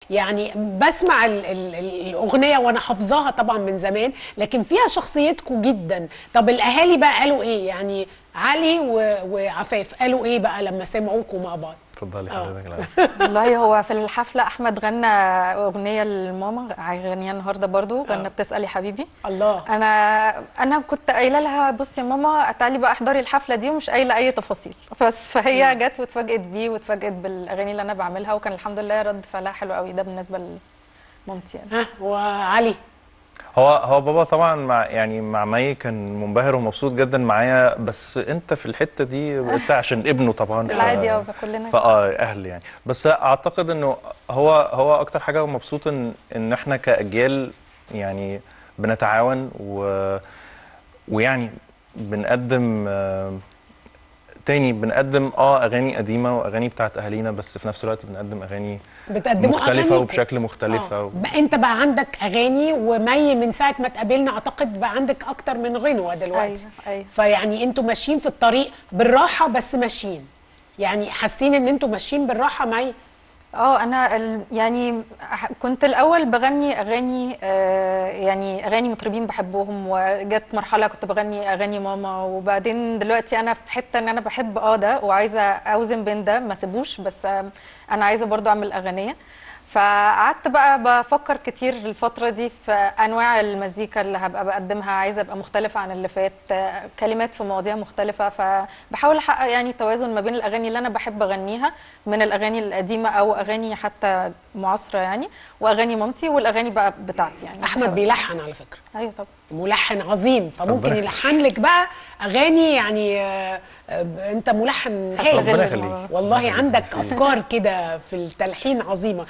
يعني بسمع ال ال ال الاغنيه وانا حافظاها طبعا من زمان لكن فيها شخصيتكم جدا طب الاهالي بقى قالوا ايه يعني علي و- وعفاف قالوا ايه بقى لما سمعوكم مع بعض اتفضلي آه. حضرتك الأول. والله هو في الحفله احمد غنى اغنيه لماما هيغنيها النهارده برضو غنى بتسال يا حبيبي الله انا انا كنت قايله لها بصي يا ماما تعالي بقى احضري الحفله دي ومش قايله اي تفاصيل بس فهي جت واتفاجئت بيه واتفاجئت بالاغاني اللي انا بعملها وكان الحمد لله رد فعلها حلو قوي ده بالنسبه لمامتي يعني ها وعلي هو هو بابا طبعا مع يعني مع مي كان منبهر ومبسوط جدا معايا بس انت في الحته دي انت عشان ابنه طبعا ف- العادي اه كلنا فاه اهل يعني بس اعتقد انه هو هو اكتر حاجه مبسوط ان ان احنا كاجيال يعني بنتعاون و ويعني بنقدم آه، تاني بنقدم اه اغاني قديمه واغاني بتاعت اهالينا بس في نفس الوقت بنقدم اغاني بتقدموا مختلفه أغانيكم. وبشكل مختلف آه. و... بقى انت بقى عندك اغاني ومي من ساعه ما اتقابلنا اعتقد بقى عندك اكتر من غنوه دلوقتي أيوة، أيوة. فيعني انتوا ماشيين في الطريق بالراحه بس ماشيين يعني حاسين ان انتوا ماشيين بالراحه مي اه انا ال... يعني ح- كنت الاول بغني اغاني آه يعني اغاني مطربين بحبهم وجت مرحله كنت بغني اغاني ماما وبعدين دلوقتي انا في حته ان انا بحب اه ده وعايزه اوزن بين ده ما سيبوش بس آه انا عايزه برضو اعمل اغنيه فقعدت بقى بفكر كتير الفترة دي في أنواع المزيكا اللي هبقى بقدمها عايزة أبقى مختلفة عن اللي فات آه، كلمات في مواضيع مختلفة فبحاول أحقق يعني توازن ما بين الأغاني اللي أنا بحب أغنيها من الأغاني القديمة أو أغاني حتى معاصرة يعني وأغاني مامتي والأغاني بقى بتاعتي يعني احمد بحب- بيلحن على فكره أيوة طبعا ملحن عظيم فممكن ربنا يلحن لك بقى اغاني يعني آه، آه، انت ملحن هايل ربنا هستغل يخليك. الموضوع ده. والله عندك افكار كده في التلحين عظيمه